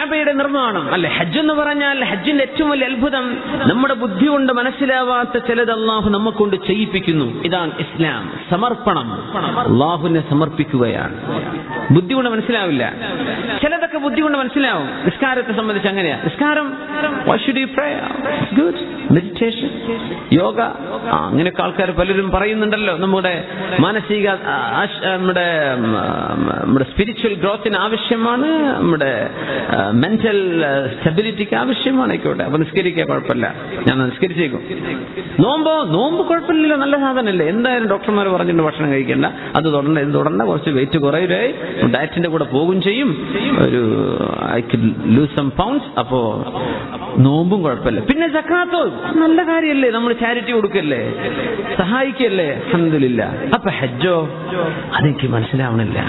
കാബയുടെ നിർമ്മാണം അല്ലെ ഹജ്ജ് എന്ന് പറഞ്ഞാൽ ഹജ്ജിന്റെ ഏറ്റവും വലിയ അത്ഭുതം നമ്മുടെ ബുദ്ധി കൊണ്ട് മനസ്സിലാവാത്ത ചിലത് അള്ളാഹു നമ്മെ കൊണ്ട് ചെയ്യിപ്പിക്കുന്നു ഇതാണ് ഇസ്ലാം സമർപ്പണം അള്ളാഹുവിനെ സമർപ്പിക്കുകയാണ് ബുദ്ധി കൊണ്ട് മനസ്സിലാവില്ല ചിലതൊക്കെ ബുദ്ധി കൊണ്ട് മനസ്സിലാവും നിസ്കാരത്തെ സംബന്ധിച്ച് അങ്ങനെയാ നിസ്കാരം ഗുഡ് മെഡിറ്റേഷൻ യോഗ ആ, അങ്ങനെയൊക്കെ ആൾക്കാർ പലരും പറയുന്നുണ്ടല്ലോ നമ്മുടെ മാനസിക ആ, ആശ- നമ്മുടെ ഉം, നമ്മുടെ സ്പിരിച്വൽ ഗ്രോത്തിന് ആവശ്യമാണ് നമ്മുടെ മെന്റൽ സ്റ്റെബിലിറ്റിക്ക് ആവശ്യമാണ് ആയിക്കോട്ടെ അപ്പൊ നിസ്കരിക്കുക കുഴപ്പമില്ല ഞാൻ നിസ്കരിച്ചേക്കും നോമ്പോ നോമ്പ് കുഴപ്പമില്ലല്ലോ നല്ല സാധനമല്ലേ എന്തായാലും ഡോക്ടർമാർ പറഞ്ഞിട്ട് ഭക്ഷണം കഴിക്കേണ്ട അത് തുടണ്ട ഇത് തുടണ്ട കുറച്ച് വെയിറ്റ് കുറയുകയായി ഡയറ്റിന്റെ കൂടെ പോകും ചെയ്യും ഒരു ഐ ലൂസ് സം പൗണ്ട്സ് അപ്പോ നോമ്പും കുഴപ്പമില്ല പിന്നെ ജക്കാത്തോ നല്ല കാര്യമല്ലേ നമ്മൾ ചാരിറ്റി കൊടുക്കല്ലേ സഹായിക്കല്ലേ അഹമ്മദില്ല അപ്പൊ ഹജ്ജോ അതെനിക്ക് മനസ്സിലാവണില്ല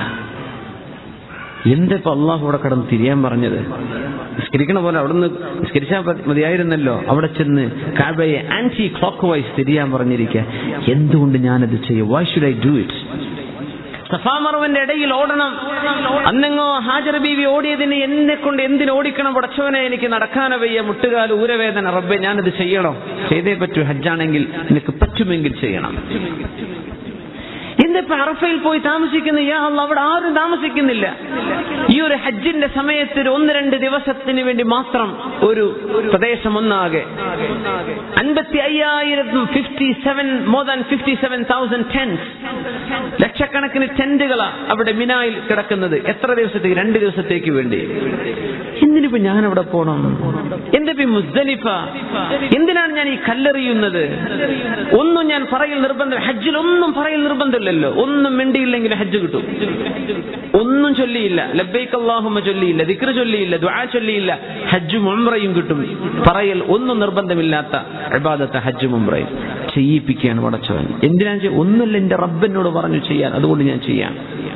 എന്തിപ്പോ അള്ളാഹു ഇവിടെ കടന്ന് തിരിയാൻ പറഞ്ഞത് നിസ്കരിക്കണ പോലെ അവിടെ നിന്ന് നിസ്കരിച്ചാൽ മതി- മതിയായിരുന്നല്ലോ അവിടെ ചെന്ന് കാബയെ ആന്റി ക്ലോക്ക് വൈസ് തിരിയാൻ പറഞ്ഞിരിക്കുക എന്തുകൊണ്ട് ഞാനത് ചെയ്യും why should I do it സഫാമറവന്റെ ഇടയിൽ ഓടണം അന്നെങ്ങോ ഹാജർ ബീവി ഓടിയതിന് എന്നെ കൊണ്ട് എന്തിന് ഓടിക്കണം പടച്ചവനെ എനിക്ക് നടക്കാനോ വയ്യ മുട്ടുകാൽ ഊരവേദന റബ്ബെ ഞാനത് ചെയ്യണം ചെയ്തേ പറ്റൂ ഹജ്ജാണെങ്കിൽ നിനക്ക് പറ്റുമെങ്കിൽ ചെയ്യണം എന്തിപ്പോ അറഫയിൽ പോയി താമസിക്കുന്ന യാ അല്ലാ, അവിടെ ആരും താമസിക്കുന്നില്ല ഈ ഒരു ഹജ്ജിന്റെ സമയത്ത് ഒരു ഒന്ന് രണ്ട് ദിവസത്തിന് വേണ്ടി മാത്രം ഒരു പ്രദേശം ഒന്നാകെ അൻപത്തി അയ്യായിരം fifty seven more than fifty seven thousand tents ലക്ഷക്കണക്കിന് ടെന്റുകളാ അവിടെ മിനായിൽ കിടക്കുന്നത് എത്ര ദിവസത്തേക്ക് രണ്ട് ദിവസത്തേക്ക് വേണ്ടി എന്തിനിപ്പോ ഞാൻ അവിടെ പോണം എന്തിപ്പോ ഈ മുസ്ദലിഫ എന്തിനാണ് ഞാൻ ഈ കല്ലെറിയുന്നത് ഒന്നും ഞാൻ പറയൽ നിർബന്ധം ഹജ്ജിൽ ഒന്നും പറയൽ നിർബന്ധമില്ലല്ലോ ഒന്നും മിണ്ടിയില്ലെങ്കിൽ ഹജ്ജ് കിട്ടും ഒന്നും ചൊല്ലിയില്ല ലബൈക്ക് അള്ളാഹുമ ചൊല്ലിയില്ല ദിക്ർ ചൊല്ലിയില്ല ദുആ ചൊല്ലിയില്ല ഹജ്ജും ഉംറയും കിട്ടും പറയൽ ഒന്നും നിർബന്ധമില്ലാത്ത ഇബാദത്ത് ഹജ്ജും ഉംറയും ചെയ്യിപ്പിക്കുകയാണ് പടച്ചവൻ എന്തിനാ ചെയ്യ- ഒന്നുമില്ല എന്റെ റബ്ബനോട് പറഞ്ഞു ചെയ്യാൻ അതുകൊണ്ട് ഞാൻ ചെയ്യാം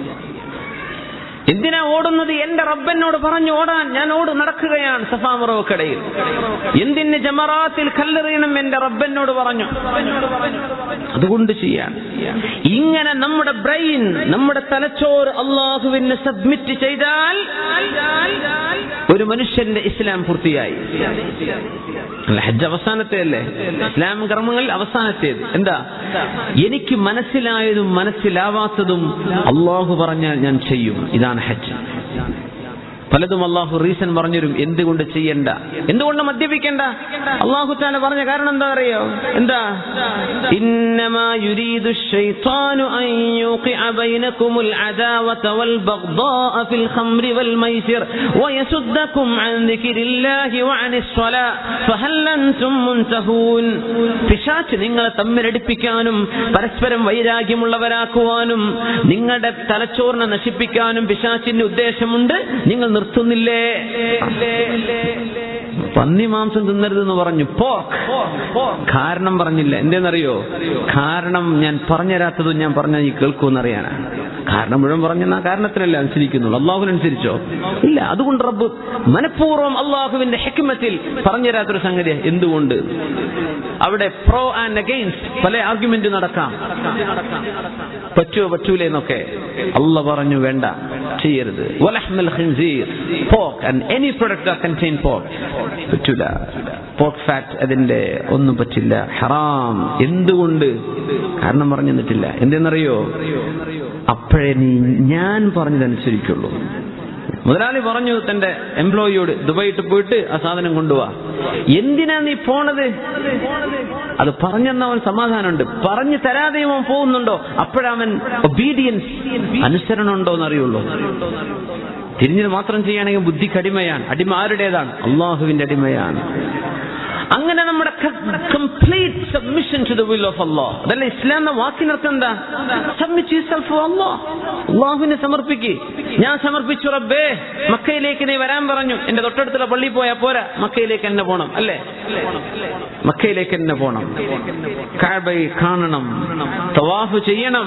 എന്തിനാ ഓടുന്നത് എന്റെ റബ്ബനോട് പറഞ്ഞു ഓടാൻ ഞാൻ ഓട് നടക്കുകയാണ് സഫാമറവക്കടയിൽ എന്തിന് ജമറാത്തിൽ കല്ലെറിയണം എന്റെ റബ്ബനോട് പറഞ്ഞു അതുകൊണ്ട് ചെയ്യാൻ ഇങ്ങനെ നമ്മുടെ ബ്രെയിൻ നമ്മുടെ തലച്ചോറ് അള്ളാഹുവിന് സബ്മിറ്റ് ചെയ്താൽ ഒരു മനുഷ്യന്റെ ഇസ്ലാം പൂർത്തിയായി അല്ല ഹജ്ജ് അവസാനത്തെ അല്ലേ ഇസ്ലാം കർമ്മങ്ങൾ അവസാനത്തേത് എന്താ എനിക്ക് മനസ്സിലായതും മനസ്സിലാവാത്തതും അള്ളാഹു പറഞ്ഞാൽ ഞാൻ ചെയ്യും ഇതാണ് ഹജ്ജ് പലതും അള്ളാഹു റീസൺ പറഞ്ഞുതരും എന്തുകൊണ്ട് ചെയ്യണ്ട എന്തുകൊണ്ട് മദ്യപിക്കണ്ട അള്ളാഹു താല പറഞ്ഞ കാരണം എന്താ അറിയോ എന്താ ഇന്നമാ യുരീദു الشيطان أن يوقع بينكم العداوة والبغضاء في الخمر والميسر ويسدكم عن ذكر الله وعن الصلاة فهل أنتم منتهون പിശാച്ച് നിങ്ങളെ തമ്മിലടിപ്പിക്കാനും പരസ്പരം വൈരാഗ്യമുള്ളവരാക്കുവാനും നിങ്ങളുടെ തലച്ചോറിനെ നശിപ്പിക്കാനും പിശാച്ചിന്റെ ഉദ്ദേശമുണ്ട് നിങ്ങൾ നിർത്തുന്നില്ലേ പന്നി മാംസം തിന്നരുതെന്ന് പറഞ്ഞു പോക്ക് കാരണം പറഞ്ഞില്ല എന്തേന്നറിയോ കാരണം ഞാൻ പറഞ്ഞുതരാത്തതും ഞാൻ പറഞ്ഞ നീ കേൾക്കുമെന്നറിയാനാ കാരണം മുഴുവൻ പറഞ്ഞ കാരണത്തിനല്ല അനുസരിക്കുന്നുള്ളൂ അള്ളാഹുവിനനുസരിച്ചോ ഇല്ല അതുകൊണ്ട് റബ്ബ് മനഃപൂർവ്വം അള്ളാഹുവിന്റെ ഹെക്മത്തിൽ പറഞ്ഞുതരാത്തൊരു സംഗതി എന്തുകൊണ്ട് അവിടെ പ്രോ ആൻഡ് അഗെയിൻസ്റ്റ് പല ആർഗ്യുമെന്റ് നടക്കാം പറ്റുമോ പറ്റൂലേ എന്നൊക്കെ അല്ല പറഞ്ഞു വേണ്ട ചെയ്യരുത് വലഹ്മൽ ഖിൻസീർ pork and any product that contain pork പറ്റൂല പോർക്ക് ഫാറ്റ് അതിന്റെ ഒന്നും പറ്റില്ല ഹറാം എന്തുകൊണ്ട് കാരണം പറഞ്ഞു തന്നിട്ടില്ല എന്തെന്നറിയോ അപ്പോഴേ നീ ഞാൻ പറഞ്ഞതനുസരിക്കുള്ളൂ മുതലാളി പറഞ്ഞു തന്റെ എംപ്ലോയിയോട് ദുബായിട്ട് പോയിട്ട് ആ സാധനം കൊണ്ടുപോവാ എന്തിനാ നീ പോണത് അത് പറഞ്ഞെന്ന അവൻ സമാധാനമുണ്ട് പറഞ്ഞു തരാതെയും അവൻ പോകുന്നുണ്ടോ അപ്പോഴവൻ ഒബീഡിയൻസ് അനുസരണം ഉണ്ടോ എന്നറിയുള്ളൂ തിരിഞ്ഞത് മാത്രം ചെയ്യുകയാണെങ്കിൽ ബുദ്ധിക്ക് അടിമയാണ് അടിമ ആരുടേതാണ് അള്ളാഹുവിന്റെ അടിമയാണ് അങ്ങനെ നമ്മുടെ complete submission to the will of Allah അതല്ല ഇസ്ലാം എന്ന വാക്കിനർത്ഥം എന്താ സബ്മിറ്റ് യുസെൽഫ് അള്ളാഹ് അള്ളാഹുവിനെ സമർപ്പിക്ക് ഞാൻ സമർപ്പിച്ചു റബ്ബേ മക്കയിലേക്ക് നീ വരാൻ പറഞ്ഞു എന്റെ തൊട്ടടുത്തുള്ള പള്ളി പോയാ പോരാ മക്കയിലേക്ക് തന്നെ പോണം അല്ലേ മക്കയിലേക്ക് തന്നെ പോണം കാബയിൽ കാണണം തവാഫ് ചെയ്യണം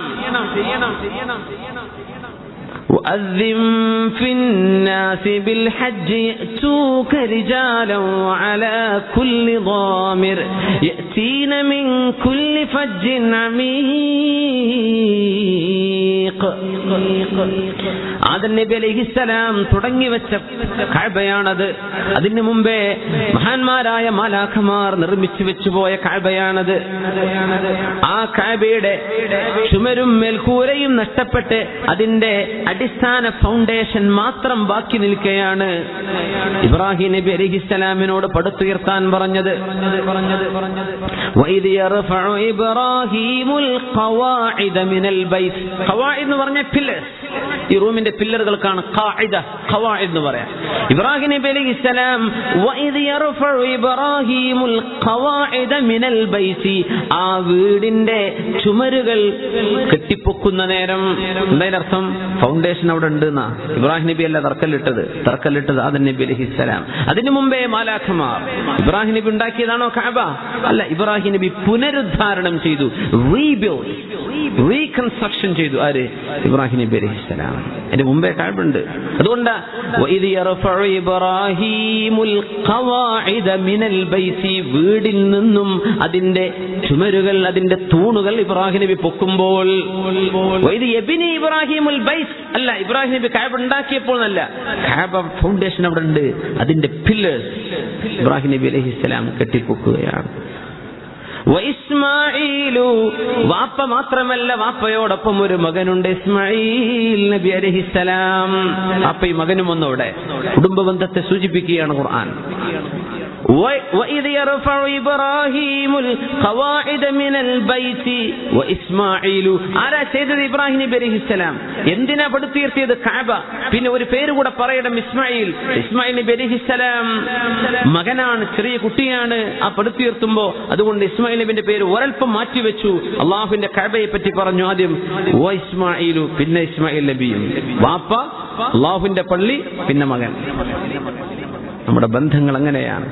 وأذن في الناس بالحج يأتوك رجالا وعلى كل ضامر يأتي يأتين من كل فج عميق ആദൻ നബി അലൈഹിസ്സലാം തുടങ്ങി വെച്ച കഅബയാണത് അതിനു മുമ്പേ മഹാന്മാരായ മാലാഖമാർ നിർമ്മിച്ചു വെച്ചുപോയ കഅബയാണത് ആ കഅബയുടെ ചുമരും മേൽക്കൂരയും നഷ്ടപ്പെട്ട് അതിന്റെ അടിസ്ഥാന ഫൗണ്ടേഷൻ മാത്രം ബാക്കി നിൽക്കുകയാണ് ഇബ്രാഹിം നബി അലൈഹിസ്സലാമിനോട് പടുത്തുയർത്താൻ പറഞ്ഞത് وَإِذْ يَرْفَعُ إِبْرَاهِيمُ الْقَوَاعِدَ مِنَ الْبَيْتِ ഖവാഇദ് എന്ന് പറഞ്ഞ പില്ലേഴ്സ് ഈ റൂമിന്റെ പില്ലറുകൾക്കാണ് ഖാഇദ ഖവാഇദ് എന്ന് പറയാം ഇബ്രാഹിം നബി അലൈഹി സ്വലാം വഇദ് യർഫഉ ഇബ്രാഹീമുൽ ഖവാഇദ മിനൽ ബൈത്തി ആ വീടിന്റെ ചുമരുകൾ കെട്ടിപ്പൊക്കുന്ന നേരം എന്തായാലും അർത്ഥം ഫൗണ്ടേഷൻ അവിടെ ഉണ്ട് എന്നാ ഇബ്രാഹിം നബി അല്ല തറക്കല്ലിട്ടത് തറക്കല്ലിട്ടത് ആദൻ നബി അലൈഹി സ്വലാം അതിനു മുമ്പേ മാലാഖമാർ ഇബ്രാഹിം നബി ഉണ്ടാക്കിയതാണോ കഅബ അല്ല ഇബ്രാഹിം നബി പുനരുദ്ധാരണം ചെയ്തു റീബിൽഡ് റീകൺസ്ട്രക്ഷൻ ചെയ്തു ആര് ഇബ്രാഹിം നബി അലൈഹി സ്വലാം അതിന്റെ മുമ്പേ കഅബുണ്ട് അതുകൊണ്ട് വഇദ് യർഫഉ ഇബ്രാഹീമുൽ ഖവാഇദ മിനൽ ബൈത്തി വീടിൽ നിന്നും അതിന്റെ ചുമരുകൾ അതിന്റെ തൂണുകൾ ഇബ്രാഹിം നബി പൊക്കുമ്പോൾ വഇദ് യബ്നി ഇബ്രാഹിമുൽ ബൈത്ത് അല്ല ഇബ്രാഹിം നബി കഅബ ഉണ്ടാക്കിയപ്പോൾ അല്ല കഅബ ഫൗണ്ടേഷൻ അവിടെ ഉണ്ട് അതിന്റെ പില്ലേഴ്സ് ഇബ്രാഹിം നബി അലൈഹി സ്വലാം കെട്ടിപ്പൊക്കുകയാണ് വൈസ്മായിലു വാപ്പ മാത്രമല്ല വാപ്പയോടൊപ്പം ഒരു മകനുണ്ട് ഇസ്മായിൽ നബി അലഹിസലാം വാപ്പയും മകനും ഒന്നവിടെ കുടുംബ ബന്ധത്തെ സൂചിപ്പിക്കുകയാണ് ഖുർആൻ وإذ يرفع إبراهيم القواعد من البيت وإسماعيل ആരാ ചെയ്തത് ഇബ്രാഹിം നബി അലൈഹിസ്സലാം എന്തിനാ പടുത്തുയർത്തിയത് കാബ പിന്നെ ഒരു പേര് കൂടെ പറയണം ഇസ്മായിൽ ഇസ്മായിൽ നബി അലൈഹിസ്സലാം മകനാണ് ചെറിയ കുട്ടിയാണ് ആ പടുത്തുയർത്തുമ്പോ അതുകൊണ്ട് ഇസ്മായിൽ നബിന്റെ പേര് ഒരൽപ്പം മാറ്റിവെച്ചു അള്ളാഹുവിന്റെ കാബയെ പറ്റി പറഞ്ഞു ആദ്യം ഓ ഇസ്മായിലു പിന്നെ ഇസ്മായിൽ നബിയും വാപ്പ അള്ളാഹുവിന്റെ പള്ളി പിന്നെ മകൻ നമ്മുടെ ബന്ധങ്ങൾ അങ്ങനെയാണ്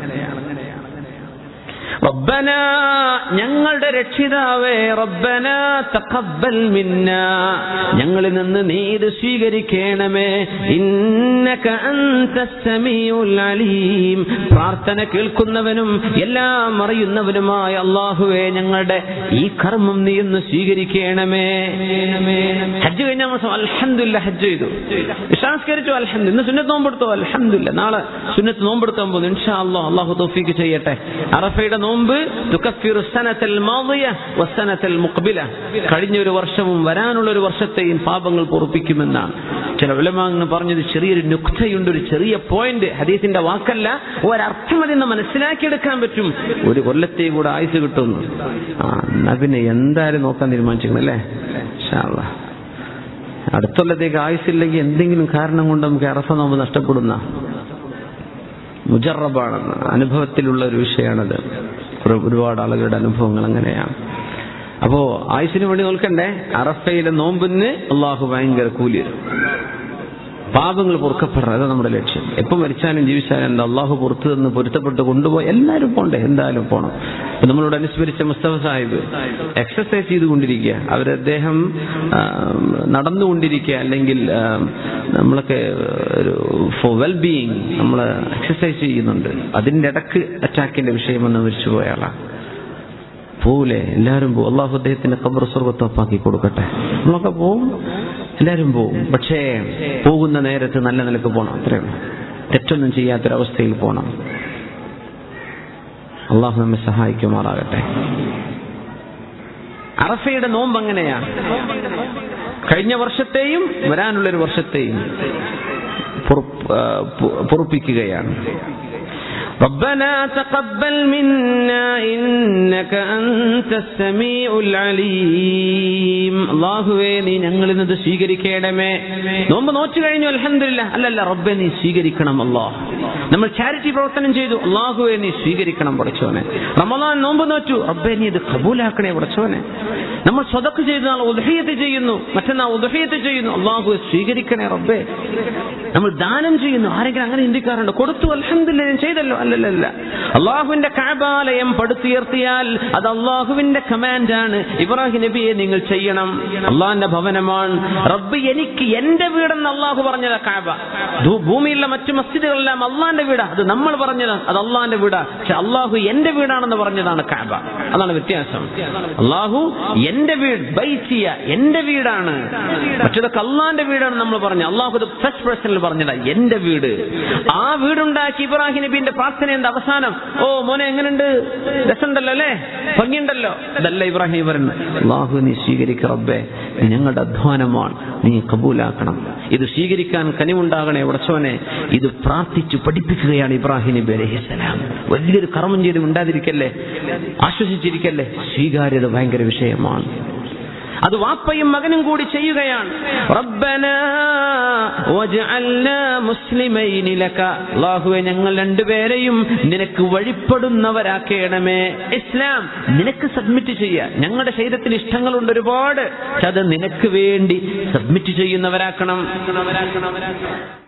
റബ്ബന ഞങ്ങളുടെ രക്ഷിതാവേ റബ്ബന തഖബ്ബൽ മിന്ന ഞങ്ങളിൽ നിന്ന് നീ ഇത് സ്വീകരിക്കണമേ ഇന്നക അൻത സമീഉൽ അലീം പ്രാർത്ഥന കേൾക്കുന്നവനും എല്ലാം അറിയുന്നവനുമായ അള്ളാഹുവേ ഞങ്ങളുടെ ഈ കർമ്മം നീ ഒന്ന് സ്വീകരിക്കണമേ ഹജ്ജ് കഴിഞ്ഞ മാസം അൽഹംദുലില്ല ഹജ്ജ് ചെയ്തു വിശ്വാസ്കരിച്ചു അൽഹംദു ഇന്ന് സുന്നത്ത് നോമ്പെടുത്തു അൽഹംദുലില്ല നാളെ സുന്നത്ത് നോമ്പെടുത്താൻ പോകുന്നു ഇൻഷാ അല്ലാഹ് അള്ളാഹു തൗഫീക്ക് ചെയ്യട്ടെ അറഫയുടെ നോമ്പ് തുകഫിറു സനത്തൽ മാദിയ വസനത്തൽ മുഖ്ബില കഴിഞ്ഞ ഒരു വർഷവും വരാനുള്ള ഒരു വർഷത്തെയും പാപങ്ങൾ പൊറുപ്പിക്കുമെന്നാണ് ചില ഉലമാങ്ങൾ പറഞ്ഞത് ചെറിയൊരു നുക്തയുണ്ട് ഒരു ചെറിയ പോയിന്റ് ഹദീസിന്റെ വാക്കല്ല ഒരർത്ഥം അതിന്ന് മനസ്സിലാക്കിയെടുക്കാൻ പറ്റും ഒരു കൊല്ലത്തെയും കൂടെ ആയുസ് കിട്ടുന്നു ആ എന്നാ പിന്നെ എന്തായാലും നോക്കാൻ തീരുമാനിച്ചിരിക്കണം അല്ലേ ഇൻഷാ അല്ലാഹ്. അടുത്തുള്ളത്തേക്ക് ആയുസില്ലെങ്കിൽ എന്തെങ്കിലും കാരണം കൊണ്ട് നമുക്ക് അറഫ നോമ്പ് നഷ്ടപ്പെടുന്ന മുജറബാണെന്ന് അനുഭവത്തിലുള്ള ഒരു വിഷയമാണത് ഒരു- ഒരുപാട് ആളുകളുടെ അനുഭവങ്ങൾ അങ്ങനെയാണ് അപ്പോ ആയുസിന് വേണ്ടി നോക്കണ്ടേ അറഫയിലെ നോമ്പിന് അള്ളാഹു ഭയങ്കര കൂലി തരും. പാപങ്ങൾ പൊറുക്കപ്പെടണം അതാണ് നമ്മുടെ ലക്ഷ്യം എപ്പം മരിച്ചാലും ജീവിച്ചാലും എന്താ അള്ളാഹു പുറത്തു നിന്ന് പൊരുത്തപ്പെട്ട് കൊണ്ടുപോയി എല്ലാവരും പോണ്ടേ എന്തായാലും പോണം ഇപ്പൊ നമ്മളോട് അനുസ്മരിച്ച മുസ്തഫ സാഹിബ് എക്സസൈസ് ചെയ്തുകൊണ്ടിരിക്കുക അവർ അദ്ദേഹം ആ, നടന്നുകൊണ്ടിരിക്കുക അല്ലെങ്കിൽ ആ, നമ്മളൊക്കെ ഒരു ഫോർ വെൽ ബീയിങ് നമ്മൾ എക്സസൈസ് ചെയ്യുന്നുണ്ട് അതിന്റെ ഇടക്ക് അറ്റാക്കിന്റെ വിഷയമെന്ന് മരിച്ചു പോയ ആളാണ് പോകൂലേ എല്ലാവരും പോകും അള്ളാഹു അദ്ദേഹത്തിന്റെ കബർ സ്വർഗത്തൊപ്പാക്കി കൊടുക്കട്ടെ നമ്മളൊക്കെ പോവും എല്ലാവരും പോവും പക്ഷേ പോകുന്ന നേരത്ത് നല്ല നിലക്ക് പോകണം അത്രയും തെറ്റൊന്നും ചെയ്യാത്തൊരവസ്ഥയിൽ പോകണം അള്ളാഹു നമ്മെ സഹായിക്കുമാറാകട്ടെ അറഫയുടെ നോമ്പ് അങ്ങനെയാണ് കഴിഞ്ഞ വർഷത്തെയും വരാനുള്ളൊരു വർഷത്തെയും പൊറുപ്പ്- ആ, പൊ- പൊറുപ്പിക്കുകയാണ് ربنا تقبل منا إنك أنت السميع العليم അള്ളാഹുവേ നീ ഞങ്ങളിൽ നിന്ന് സ്വീകരിക്കണമേ നോമ്പ് നോച്ചു കഴിഞ്ഞു അലഹമില്ല അല്ലല്ല റബ്ബെ നീ സ്വീകരിക്കണം അള്ളാഹ് നമ്മൾ ചാരിറ്റി പ്രവർത്തനം ചെയ്തു അള്ളാഹുവെ നീ സ്വീകരിക്കണം പഠിച്ചോനെ റമദാൻ നോമ്പ് നോറ്റു റബ്ബെ നീ ഇത് കബൂലാക്കണേ പഠിച്ചോനെ നമ്മൾ സ്വതക്ക് ചെയ്ത നാൾ ഉദഹീയത്ത് ചെയ്യുന്നു മറ്റന്നാൾ ഉദഹീയത്ത് ചെയ്യുന്നു അള്ളാഹു സ്വീകരിക്കണേ റബ്ബെ നമ്മൾ ദാനം ചെയ്യുന്നു ആരെങ്കിലും അങ്ങനെ ചിന്തിക്കാറുണ്ട് കൊടുത്തു അലഹമില്ല ഞാൻ ചെയ്തല്ലോ അല്ലല്ല അള്ളാഹുവിന്റെ കാബാലയം പടുത്തുയർത്തിയാൽ അത് അള്ളാഹുവിന്റെ കമാൻഡാണ് ഇബ്രാഹിം നബിയെ നിങ്ങൾ ചെയ്യണം അള്ളാഹിന്റെ ഭവനമാണ് റബ്ബ് എനിക്ക് എന്റെ വീടെന്ന് അള്ളാഹു പറഞ്ഞത് കാബ ഭൂ- ഭൂമിയിലുള്ള മറ്റു മസ്ജിദുകളെല്ലാം അള്ളാന്റെ വീടാ അത് നമ്മൾ പറഞ്ഞത് അത് അള്ളാന്റെ വീടാ പക്ഷെ അള്ളാഹു എന്റെ വീടാണെന്ന് പറഞ്ഞതാണ് കാബ അതാണ് വ്യത്യാസം അള്ളാഹു എന്റെ വീട് ബൈസിയ എന്റെ വീടാണ് മറ്റേതൊക്കെ അള്ളാന്റെ വീടാണ് നമ്മൾ പറഞ്ഞു അള്ളാഹു ഇത് ഫസ്റ്റ് പേഴ്സണിൽ പറഞ്ഞതാ എന്റെ വീട് ആ വീടുണ്ടാക്കി ഇബ്രാഹിം നബീന്റെ പ്രാർത്ഥന എന്താ അവസാനം ഓ മോനെ എങ്ങനെയുണ്ട് രസമുണ്ടല്ലോ അല്ലേ ഭംഗിയുണ്ടല്ലോ ഇതല്ല ഇബ്രാഹിം പറയുന്നത് അള്ളാഹു നീ സ്വീകരിക്ക റബ്ബേ ഇത് ഞങ്ങളുടെ അധ്വാനമാണ് നീ കബൂലാക്കണം ഇത് സ്വീകരിക്കാൻ കനിവുണ്ടാകണേ ഉടച്ചവനെ ഇത് പ്രാർത്ഥിച്ചു പഠിപ്പിക്കുകയാണ് ഇബ്രാഹിം നബി അലഹിസലാം വലിയൊരു കർമ്മം ചെയ്ത് ഉണ്ടാതിരിക്കല്ലേ ആശ്വസിച്ചിരിക്കല്ലേ സ്വീകാര്യത ഭയങ്കര വിഷയമാണ് അത് വാപ്പയും മകനും കൂടി ചെയ്യുകയാണ് റബ്ബനാ വജ്അൽനാ മുസ്ലിമൈനി ലക അല്ലാഹുവേ ഞങ്ങൾ രണ്ടുപേരെയും നിനക്ക് വഴിപ്പെടുന്നവരാക്കേണമേ ഇസ്ലാം നിനക്ക് സബ്മിറ്റ് ചെയ്യുക ഞങ്ങളുടെ ശരീരത്തിന് ഇഷ്ടങ്ങളുണ്ട് ഒരുപാട് പക്ഷെ അത് നിനക്ക് വേണ്ടി സബ്മിറ്റ് ചെയ്യുന്നവരാക്കണം